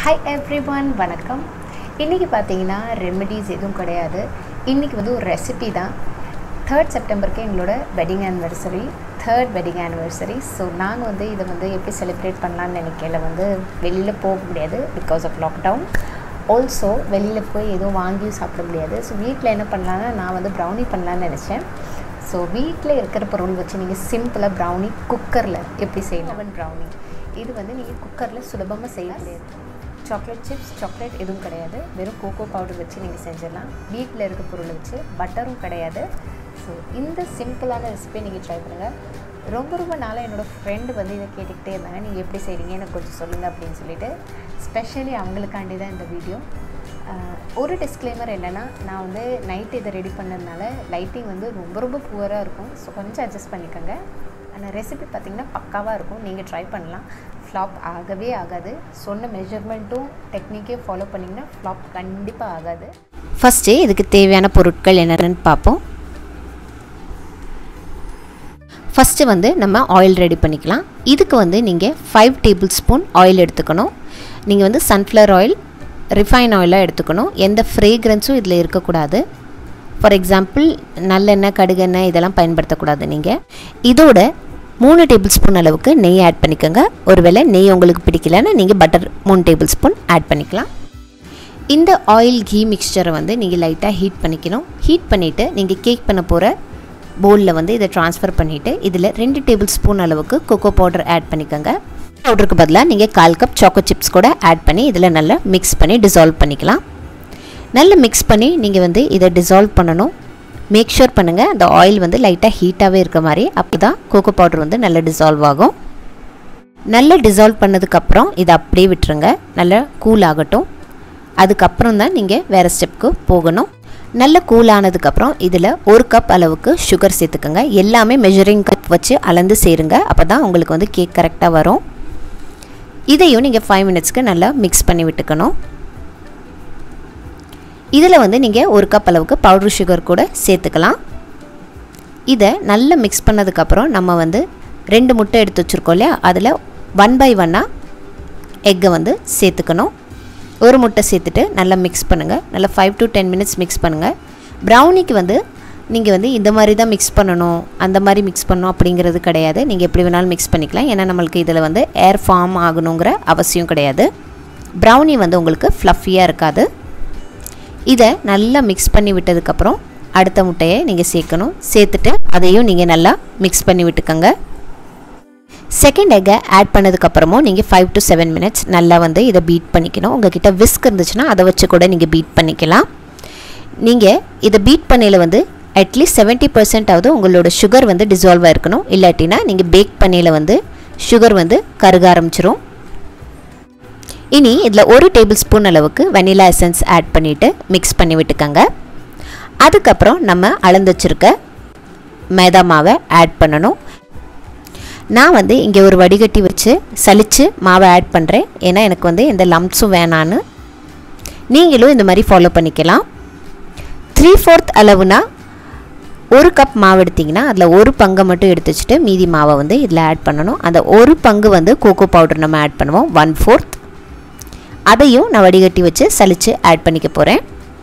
hi every one வணக்கம் இன்றைக்கி பார்த்தீங்கன்னா ரெமெடிஸ் எதுவும் கிடையாது இன்றைக்கி வந்து ஒரு ரெசிபி தான் தேர்ட் செப்டம்பருக்கு எங்களோட wedding anniversary third wedding anniversary so நாங்கள் வந்து இதை வந்து எப்படி செலிப்ரேட் பண்ணலான்னு நினைக்கல வந்து வெளியில் போக முடியாது பிகாஸ் ஆஃப் லாக்டவுன் ஆல்சோ வெளியில் போய் எதுவும் வாங்கியும் சாப்பிட முடியாது ஸோ வீட்டில் என்ன பண்ணலான்னா நான் வந்து ப்ரௌனி பண்ணலான்னு நினச்சேன் ஸோ வீட்டில் இருக்கிற பொருள் வச்சு நீங்கள் சிம்பிளாக ப்ரௌனி குக்கரில் எப்படி செய்யலாம் அவன் ப்ரௌனி இது வந்து நீங்கள் குக்கரில் சுலபமாக செய்ய முடியாது சாக்லேட் சிப்ஸ் சாக்லேட் எதுவும் கிடையாது வெறும் கோகோ பவுடர் வச்சு நீங்கள் செஞ்சிடலாம் வீட்டில் இருக்க பொருளை வச்சு பட்டரும் கிடையாது ஸோ இந்த சிம்பிளான ரெசிபி நீங்கள் ட்ரை பண்ணுங்கள் ரொம்ப ரொம்ப நாளாக என்னோடய ஃப்ரெண்டு வந்து இதை கேட்டுக்கிட்டே இருந்தாங்க நீங்கள் எப்படி செய்கிறீங்க எனக்கு கொஞ்சம் சொல்லுங்கள் அப்படின்னு சொல்லிட்டு ஸ்பெஷலி அவங்களுக்காண்டி தான் இந்த வீடியோ ஒரு டிஸ்க்ளைமர் என்னென்னா நான் வந்து நைட் இதை ரெடி பண்ணதுனால லைட்டிங் வந்து ரொம்ப ரொம்ப புவராக இருக்கும் ஸோ கொஞ்சம் அட்ஜஸ்ட் பண்ணிக்கோங்க ஆனால் ரெசிபி பார்த்திங்கன்னா பக்காவாக இருக்கும் நீங்கள் ட்ரை பண்ணலாம் ஃப்ளாப் ஆகவே ஆகாது சொன்ன மெஷர்மெண்ட்டும் டெக்னிக்கே ஃபாலோ பண்ணிங்கன்னா ஃப்ளாப் கண்டிப்பாக ஆகாது ஃபஸ்ட்டு இதுக்கு தேவையான பொருட்கள் என்னென்னு பார்ப்போம் ஃபஸ்ட்டு வந்து நம்ம ஆயில் ரெடி பண்ணிக்கலாம் இதுக்கு வந்து நீங்கள் ஃபைவ் டேபிள் ஸ்பூன் ஆயில் எடுத்துக்கணும் நீங்கள் வந்து சன்ஃப்ளவர் ஆயில் ரிஃபைன் ஆயிலாக எடுத்துக்கணும் எந்த ஃப்ரேக்ரன்ஸும் இதில் இருக்கக்கூடாது ஃபார் எக்ஸாம்பிள் நல்லெண்ணெய் கடுகெண்ணெய் இதெல்லாம் பயன்படுத்தக்கூடாது நீங்கள் இதோட மூணு டேபிள் ஸ்பூன் அளவுக்கு நெய் ஆட் பண்ணிக்கோங்க ஒருவேளை நெய் உங்களுக்கு பிடிக்கலன்னா நீங்கள் பட்டர் மூணு டேபிள் ஸ்பூன் ஆட் பண்ணிக்கலாம் இந்த ஆயில் கீ மிக்சரை வந்து நீங்கள் லைட்டாக ஹீட் பண்ணிக்கணும் ஹீட் பண்ணிவிட்டு நீங்கள் கேக் பண்ண போகிற பவுலில் வந்து இதை ட்ரான்ஸ்ஃபர் பண்ணிவிட்டு இதில் ரெண்டு டேபிள் ஸ்பூன் அளவுக்கு கொக்கோ பவுடர் ஆட் பண்ணிக்கோங்க பவுடருக்கு பதிலாக நீங்கள் கால் கப் சாக்கோ சிப்ஸ் கூட ஆட் பண்ணி இதில் நல்லா மிக்ஸ் பண்ணி டிசால்வ் பண்ணிக்கலாம் நல்லா மிக்ஸ் பண்ணி நீங்கள் வந்து இதை டிசால்வ் பண்ணணும் மேக் ஷூர் பண்ணுங்கள் அந்த ஆயில் வந்து லைட்டாக ஹீட்டாகவே இருக்க மாதிரி அப்போ தான் கோகோ பவுடர் வந்து நல்லா டிசால்வ் ஆகும் நல்லா டிசால்வ் பண்ணதுக்கப்புறம் இதை அப்படியே விட்டுருங்க நல்லா கூல் ஆகட்டும் அதுக்கப்புறம் தான் நீங்கள் வேறு ஸ்டெப்புக்கு போகணும் நல்ல கூல் ஆனதுக்கப்புறம் இதில் ஒரு கப் அளவுக்கு சுகர் சேர்த்துக்கோங்க எல்லாமே மெஷரிங் கப் வச்சு அளந்து சேருங்க அப்போ தான் உங்களுக்கு வந்து கேக் கரெக்டாக வரும் இதையும் நீங்கள் ஃபைவ் மினிட்ஸ்க்கு நல்லா மிக்ஸ் பண்ணி விட்டுக்கணும் இதில் வந்து நீங்கள் ஒரு கப் அளவுக்கு பவுட்ரு சுகர் கூட சேர்த்துக்கலாம் இதை நல்லா மிக்ஸ் பண்ணதுக்கப்புறம் நம்ம வந்து ரெண்டு முட்டை எடுத்து வச்சுருக்கோம் இல்லையா அதில் ஒன் பை ஒன்னாக எக்கை வந்து சேர்த்துக்கணும் ஒரு முட்டை சேர்த்துட்டு நல்லா மிக்ஸ் பண்ணுங்கள் நல்லா five to ten minutes mix பண்ணுங்கள் ப்ரௌனிக்கு வந்து நீங்கள் வந்து இந்த மாதிரி தான் மிக்ஸ் பண்ணணும் அந்த மாதிரி மிக்ஸ் பண்ணணும் அப்படிங்கிறது கிடையாது நீங்கள் எப்படி வேணாலும் மிக்ஸ் பண்ணிக்கலாம் ஏன்னா நம்மளுக்கு இதில் வந்து ஏர் ஃபார்ம் ஆகணுங்கிற அவசியம் கிடையாது ப்ரௌனி வந்து உங்களுக்கு ஃப்ளஃபியாக இருக்காது இதை நல்லா மிக்ஸ் பண்ணி விட்டதுக்கப்புறம் அடுத்த முட்டையை நீங்கள் சேர்க்கணும் சேர்த்துட்டு அதையும் நீங்கள் நல்லா மிக்ஸ் பண்ணி விட்டுக்கோங்க செகண்ட் எக்கை ஆட் பண்ணதுக்கப்புறமும் நீங்கள் ஃபைவ் டு செவன் மினிட்ஸ் நல்லா வந்து இதை பீட் பண்ணிக்கணும் உங்ககிட்ட விஸ்க் இருந்துச்சுன்னா அதை வச்சு கூட நீங்கள் பீட் பண்ணிக்கலாம் நீங்கள் இதை பீட் பண்ணையில் வந்து அட்லீஸ்ட் செவன்ட்டி பர்சன்ட் ஆகுது உங்களோட சுகர் வந்து டிசால்வ் ஆகிருக்கணும் இல்லாட்டினா நீங்கள் பேக் பண்ணையில் வந்து சுகர் வந்து கருக ஆரம்பிச்சிரும் இனி இதில் ஒரு டேபிள் ஸ்பூன் அளவுக்கு வெனிலா எசன்ஸ் ஆட் பண்ணிவிட்டு மிக்ஸ் பண்ணி விட்டுக்கோங்க அதுக்கப்புறம் நம்ம அளந்து வச்சுருக்க மைதா மாவை ஆட் பண்ணணும் நான் வந்து இங்கே ஒரு வடிகட்டி வச்சு சலித்து மாவை ஆட் பண்ணுறேன் ஏன்னா எனக்கு வந்து எந்த லம்ப்ஸும் வேணான்னு நீங்களும் இந்த மாதிரி ஃபாலோ பண்ணிக்கலாம் த்ரீ ஃபோர்த் அளவுனா ஒரு கப் மாவு எடுத்திங்கன்னா அதில் ஒரு பங்கை மட்டும் எடுத்து வச்சுட்டு மீதி மாவை வந்து இதில் ஆட் பண்ணணும் அந்த ஒரு பங்கு வந்து கோகோ பவுடர் நம்ம ஆட் பண்ணுவோம் ஒன் ஃபோர்த் அதையும் நான் வடிகட்டி வச்சு சலித்து ஆட் பண்ணிக்க போகிறேன்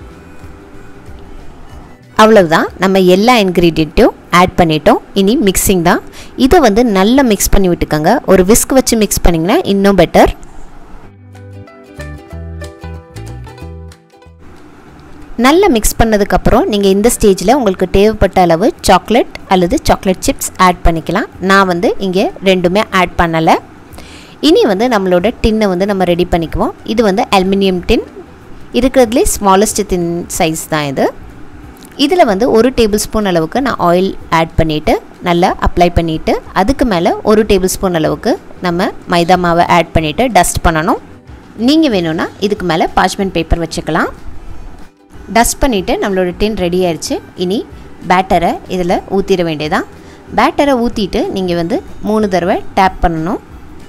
அவ்வளவுதான் நம்ம எல்லா இன்க்ரீடியண்ட்டையும் ஆட் பண்ணிட்டோம் இனி மிக்சிங் தான் இதை வந்து நல்லா மிக்ஸ் பண்ணி விட்டுக்கோங்க ஒரு விஸ்க் வச்சு மிக்ஸ் பண்ணிங்கன்னா இன்னும் பெட்டர் நல்லா மிக்ஸ் பண்ணதுக்கப்புறம் நீங்கள் இந்த ஸ்டேஜில் உங்களுக்கு தேவைப்பட்ட அளவு சாக்லேட் அல்லது சாக்லேட் சிப்ஸ் ஆட் பண்ணிக்கலாம் நான் வந்து இங்கே ரெண்டுமே ஆட் பண்ணலை இனி வந்து நம்மளோட டின்னை வந்து நம்ம ரெடி பண்ணிக்குவோம் இது வந்து அலுமினியம் டின் இருக்கிறதுலே ஸ்மாலஸ்ட் டின் சைஸ் தான் இது இதில் வந்து ஒரு டேபிள் ஸ்பூன் அளவுக்கு நான் ஆயில் ஆட் பண்ணிவிட்டு நல்லா அப்ளை பண்ணிவிட்டு அதுக்கு மேலே ஒரு டேபிள் ஸ்பூன் அளவுக்கு நம்ம மைதா மாவை ஆட் பண்ணிவிட்டு டஸ்ட் பண்ணணும் நீங்கள் வேணும்னா இதுக்கு மேலே பாச்மெண்ட் பேப்பர் வச்சுக்கலாம் டஸ்ட் பண்ணிவிட்டு நம்மளோட டின் ரெடி ஆயிடுச்சு இனி பேட்டரை இதில் ஊற்றிட வேண்டியதான் பேட்டரை ஊற்றிட்டு நீங்கள் வந்து மூணு தடவை டேப் பண்ணணும்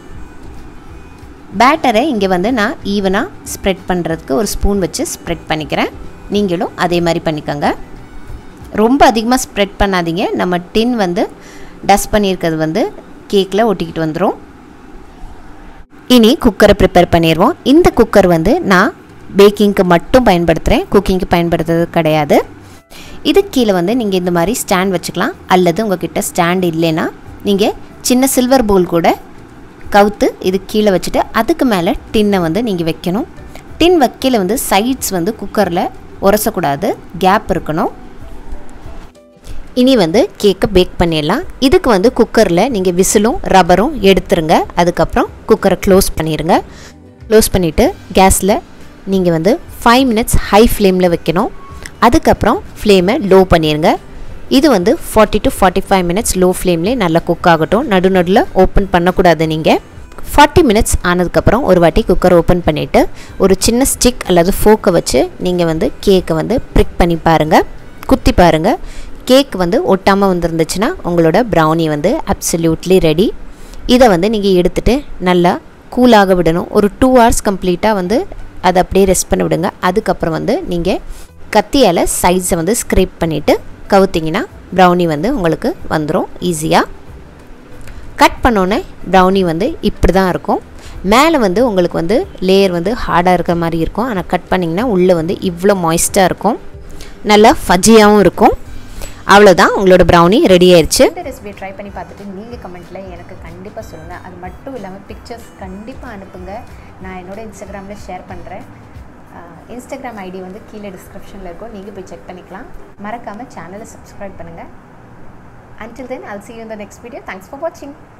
பேட்டரை இங்கே வந்து நான் ஈவனாக ஸ்ப்ரெட் பண்ணுறதுக்கு ஒரு ஸ்பூன் வச்சு ஸ்ப்ரெட் பண்ணிக்கிறேன் நீங்களும் அதே மாதிரி பண்ணிக்கோங்க ரொம்ப அதிகமாக ஸ்ப்ரெட் பண்ணாதீங்க நம்ம டின் வந்து டஸ்ட் பண்ணியிருக்கிறது வந்து கேக்கில் ஒட்டிக்கிட்டு வந்துடும் இனி குக்கரை ப்ரிப்பேர் பண்ணிடுவோம் இந்த குக்கர் வந்து நான் பேக்கிங்க்கு மட்டும் பயன்படுத்துகிறேன் குக்கிங்க்கு பயன்படுத்துறது கிடையாது இது கீழே வந்து நீங்கள் இந்த மாதிரி ஸ்டாண்ட் வச்சுக்கலாம் அல்லது உங்ககிட்ட ஸ்டாண்ட் இல்லைன்னா நீங்கள் சின்ன சில்வர் பவுல் கூட கவுத்து இது கீழே வச்சுட்டு அதுக்கு மேலே டின்னை வந்து நீங்கள் வைக்கணும் டின் வைக்கல வந்து சைட்ஸ் வந்து குக்கரில் உரசக்கூடாது கேப் இருக்கணும் இனி வந்து கேக்கை பேக் பண்ணிடலாம் இதுக்கு வந்து குக்கரில் நீங்கள் விசிலும் ரப்பரும் எடுத்துருங்க அதுக்கப்புறம் குக்கரை க்ளோஸ் பண்ணிடுங்க க்ளோஸ் பண்ணிவிட்டு கேஸில் நீங்கள் வந்து ஃபைவ் மினிட்ஸ் ஹை ஃப்ளேமில் வைக்கணும் அதுக்கப்புறம் ஃப்ளேமை லோ பண்ணிடுங்க இது வந்து forty to forty five minutes low ஃப்ளேம்லேயே நல்லா குக் ஆகட்டும் நடு நடுவில் ஓப்பன் பண்ணக்கூடாது நீங்கள் ஃபார்ட்டி மினிட்ஸ் ஆனதுக்கப்புறம் ஒரு வாட்டி குக்கர் ஓப்பன் பண்ணிவிட்டு ஒரு சின்ன ஸ்டிக் அல்லது ஃபோக்கை வச்சு நீங்கள் வந்து கேக்கை வந்து ப்ரிக் பண்ணி பாருங்கள் குத்தி பாருங்கள் கேக் வந்து ஒட்டாமல் வந்துருந்துச்சுன்னா உங்களோட ப்ரௌனி வந்து அப்சல்யூட்லி ரெடி இதை வந்து நீங்கள் எடுத்துகிட்டு நல்லா கூலாக விடணும் ஒரு டூ ஹவர்ஸ் கம்ப்ளீட்டாக வந்து அதை அப்படியே ரெஸ்ட் பண்ணி விடுங்க அதுக்கப்புறம் வந்து நீங்கள் கத்தியால் சைட்ஸை வந்து ஸ்க்ரேப் பண்ணிவிட்டு கவுத்திங்கன்னா ப்ரௌனி வந்து உங்களுக்கு வந்துடும் ஈஸியாக கட் பண்ணோன்னே ப்ரௌனி வந்து இப்படி தான் இருக்கும் மேலே வந்து உங்களுக்கு வந்து லேயர் வந்து ஹார்டாக இருக்கிற மாதிரி இருக்கும் ஆனால் கட் பண்ணிங்கன்னா உள்ளே வந்து இவ்வளோ மாய்ஸ்ட்டாக இருக்கும் நல்லா ஃபஜியாகவும் இருக்கும் அவ்வளோதான் உங்களோட ப்ரௌனி ரெடி ஆயிடுச்சு இந்த ரெசிபியை ட்ரை பண்ணி பார்த்துட்டு நீங்கள் கமெண்ட்டில் எனக்கு கண்டிப்பாக சொல்லுங்கள் அது மட்டும் இல்லாமல் பிக்சர்ஸ் கண்டிப்பாக அனுப்புங்க நான் என்னோட இன்ஸ்டாகிராமில் ஷேர் பண்ணுறேன் இன்ஸ்டாகிராம் ஐடி வந்து கீழே டிஸ்கிரிப்ஷனில் இருக்கும் நீங்கள் போய் செக் பண்ணிக்கலாம் மறக்காமல் சேனலை சப்ஸ்கிரைப் பண்ணுங்கள் until then i'll see you in the next video thanks for watching